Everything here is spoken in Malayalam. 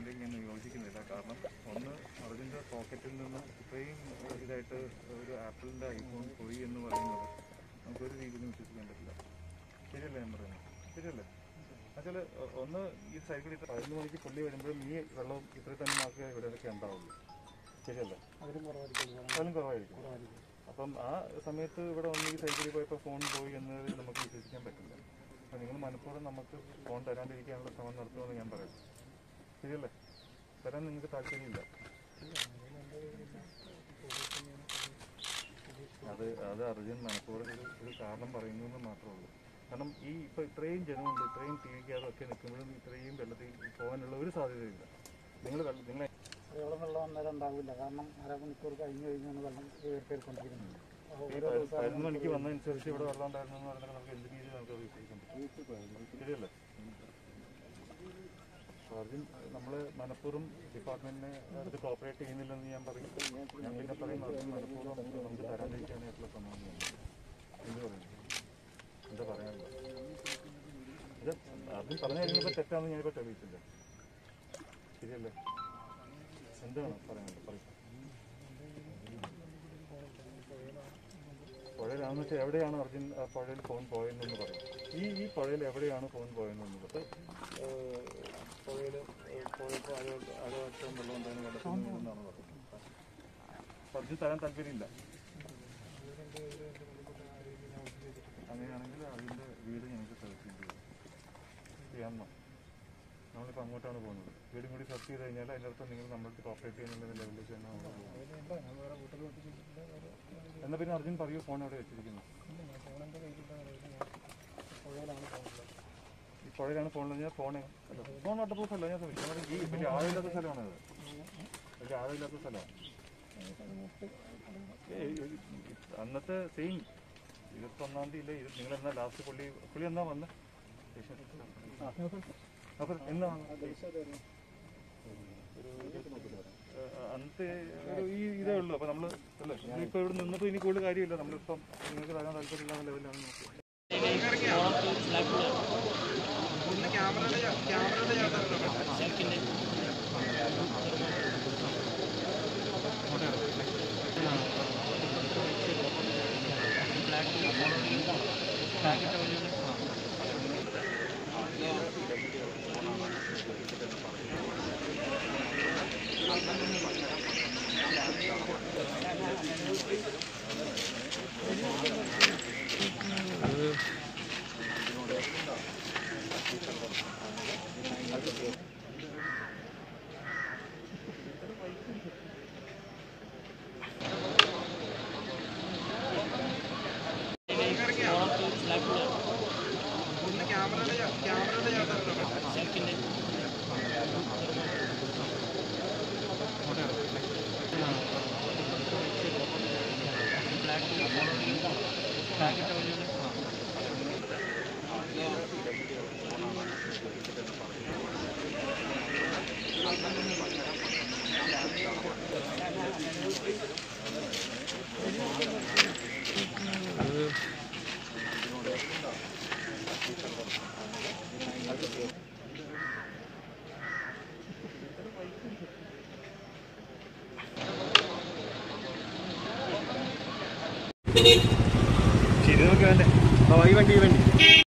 പോയിന്റിൽ ഞാൻ യോജിക്കുന്നില്ല കാരണം ഒന്ന് അർജുൻ്റെ പോക്കറ്റിൽ നിന്ന് ഇത്രയും ഇതായിട്ട് ഒരു ആപ്പിളിൻ്റെ ഐഫോൺ പോയി എന്ന് പറയുന്നത് നമുക്കൊരു രീതിയിലും വിശ്വസിക്കാൻ പറ്റില്ല ശരിയല്ലേ ഞാൻ പറയുന്നത് ശരിയല്ലേ എന്നുവെച്ചാൽ ഒന്ന് ഈ സൈക്കിൾ ഇത്ര പതിനൊന്ന് മണിക്ക് പുള്ളി വരുമ്പോഴും ഈ വെള്ളം ഇത്രയും തന്നെ മാർക്ക് ഇവിടെയൊക്കെ ഉണ്ടാവുള്ളൂ ശരിയല്ലേ അതിലും കുറവായിരിക്കും അതിലും കുറവായിരിക്കും അപ്പം ആ സമയത്ത് ഇവിടെ വന്ന് ഈ സൈക്കിളിൽ പോയപ്പോൾ ഫോൺ പോയി എന്നത് നമുക്ക് വിശ്വസിക്കാൻ പറ്റില്ല അപ്പം നിങ്ങൾ മനഃപൂർവ്വം നമുക്ക് ഫോൺ തരാണ്ടിരിക്കാനുള്ള ശ്രമം നടത്തുമെന്ന് ഞാൻ പറയും ശരിയല്ലേ തരാൻ നിങ്ങൾക്ക് താല്പര്യമില്ല അത് അത് അർജുൻ മനഃപൂർവ്വം ഒരു ഒരു കാരണം പറയുന്നു എന്ന് മാത്രമേ ഉള്ളൂ കാരണം ഈ ഇപ്പോൾ ഇത്രയും ജനമുണ്ട് ഇത്രയും ടി വിക്കകത്തൊക്കെ നിൽക്കുമ്പോഴും ഇത്രയും വെള്ളത്തിൽ പോകാനുള്ള ഒരു സാധ്യതയില്ല നിങ്ങൾ വെള്ളം നിങ്ങൾ വെള്ളം വെള്ളം അന്നേരം ഉണ്ടാവില്ല കാരണം അരമണിക്കൂർ കഴിഞ്ഞ് കഴിഞ്ഞാണ് വെള്ളം കയറിക്കൊണ്ടിരിക്കുന്നത് ഈ പ- പതിനൊന്ന് മണിക്ക് വന്നതനുസരിച്ച് ഇവിടെ വെള്ളം ഉണ്ടായിരുന്നു എന്ന് പറഞ്ഞാൽ നമുക്ക് എന്ത് രീതിയിൽ നമുക്ക് അത് വിശ്വസിക്കാൻ പറ്റും ശരിയല്ലേ അർജുൻ നമ്മൾ മനഃപൂർവ്വം ഡിപ്പാർട്ട്മെന്റിനെ അടുത്ത് കോപ്പറേറ്റ് ചെയ്യുന്നില്ലെന്ന് ഞാൻ പറയും ഞാൻ പിന്നെ പറയും അർജുൻ മനഃപൂർവ്വം നമുക്ക് തരാണ്ടിരിക്കാനായിട്ടുള്ള ശ്രമം എന്ത് പറയുന്നു എന്താ പറയാനുള്ളത് ഇത് അർജുൻ പറഞ്ഞു കഴിഞ്ഞപ്പോൾ തെറ്റാണെന്ന് ഞാനിപ്പോൾ തെളിയിച്ചില്ല ശരിയല്ലേ എന്താണ് പറയാനുള്ളത് പറയും പുഴയിലാണെന്ന് വെച്ചാൽ എവിടെയാണ് അർജുൻ ആ പുഴയിൽ ഫോൺ പോയതെന്ന് പറയും ഈ ഈ പുഴയിൽ എവിടെയാണ് ഫോൺ പോയതെന്ന് പറയും പുഴയിൽ പോയപ്പോൾ അത് അകവറ്റം വെള്ളം ഉണ്ടായിരുന്നു വെള്ളത്തിൽ നിന്നാണ് പറയുന്നത് അപ്പം അർജുൻ തരാൻ താല്പര്യമില്ല അങ്ങനെയാണെങ്കിൽ അതിൻ്റെ വീട് ഞങ്ങൾക്ക് സെർച്ച് ചെയ്യേണ്ടി വരും ചെയ്യാമോ നമ്മളിപ്പോൾ അങ്ങോട്ടാണ് പോകുന്നത് വീടും കൂടി സെർച്ച് ചെയ്ത് കഴിഞ്ഞാൽ അതിൻ്റെ അർത്ഥം നിങ്ങൾ നമ്മൾക്ക് കോപ്പറേറ്റ് ചെയ്യുന്നുള്ള ലെവലിലേക്ക് തന്നെ നമ്മൾ പോകും വേറെ വീട്ടിൽ വിട്ടിട്ടില്ല എന്നാൽ പിന്നെ അർജുൻ പറയൂ ഫോൺ എവിടെ വെച്ചിരിക്കുന്നു ഫോണിൻ്റെ കയ്യിലാണ് പുഴയിലാണ് പോകുന്നത് ഈ പുഴയിലാണ് ഫോൺ കഴിഞ്ഞാൽ ഫോൺ ഫോൺ വാട്ടർ പ്രൂഫ് അല്ല ഞാൻ ശ്രമിച്ചു ഈ വലിയ ആഴമില്ലാത്ത സ്ഥലമാണ് അത് വലിയ ആഴമില്ലാത്ത സ്ഥലമാണ് ഏയ് ഇത് അന്നത്തെ സെയിം ഇരുപത്തൊന്നാം തീയതി ഇല്ലേ നിങ്ങൾ എന്നാ ലാസ്റ്റ് പുള്ളി പുള്ളി എന്നാ വന്ന് അപ്പൊ എന്നാ വന്നത്? ഏഹ് അന്നത്തെ ഒരു ഈ ഇതേ ഉള്ളൂ അപ്പൊ നമ്മള് അല്ലേ ഇപ്പൊ ഇവിടെ നിന്നപ്പോ ഇനി കൂടുതൽ കാര്യമില്ല നമ്മളിപ്പം നിങ്ങൾക്ക് തരാൻ താല്പര്യമില്ലാത്ത ലെവലിലാണ് നോക്കുന്നത് ശരി നോക്കി വേണ്ടേ ഈ വണ്ടി ഈ വണ്ടി